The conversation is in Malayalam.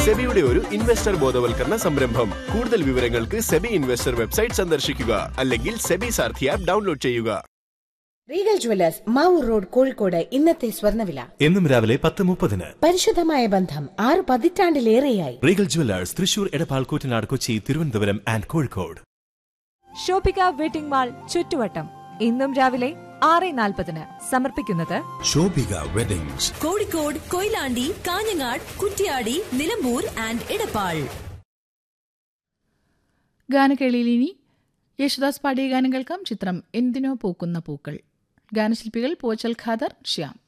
സെബിയുടെ ഒരു ഇൻവെസ്റ്റർ ബോധവൽക്കരണ സംരംഭം കൂടുതൽ വിവരങ്ങൾക്ക് സെബി ഇൻവെസ്റ്റർ വെബ്സൈറ്റ് സന്ദർശിക്കുക അല്ലെങ്കിൽ സെബി സാർഥി ആപ്പ് ഡൗൺലോഡ് ചെയ്യുക Regal Jewellers Mavoor road Kozhikode ഇന്നത്തെ സ്വർണ്ണവില എന്നും രാവിലെ പത്ത് മുപ്പതിന് പരിശുദ്ധമായ ബന്ധം ആറ് പതിറ്റാണ്ടിലേറെയായി Regal Jewellers Thrissur Edappal Koottanad Kochi Thiruvananthapuram and Kozhikode Shobhika wedding mall ചുറ്റുവട്ടം ഇന്നും രാവിലെ ആറ് നാൽപ്പതിന് സമർപ്പിക്കുന്നത് ശോഭിക വെഡിങ്സ് കോഴിക്കോട് കൊയിലാണ്ടി കാഞ്ഞങ്ങാട് കുറ്റ്യാടി നിലമ്പൂർ ആൻഡ് ഇടപ്പാൾ ഗാനക്കേളിയിൽ ഇനി യേശുദാസ് പാടിയ ഗാനം കേൾക്കാം ചിത്രം എന്തിനോ പൂക്കുന്ന പൂക്കൾ ഗാനശില്പികൾ പോച്ചൽ ഖാദർ ശ്യാം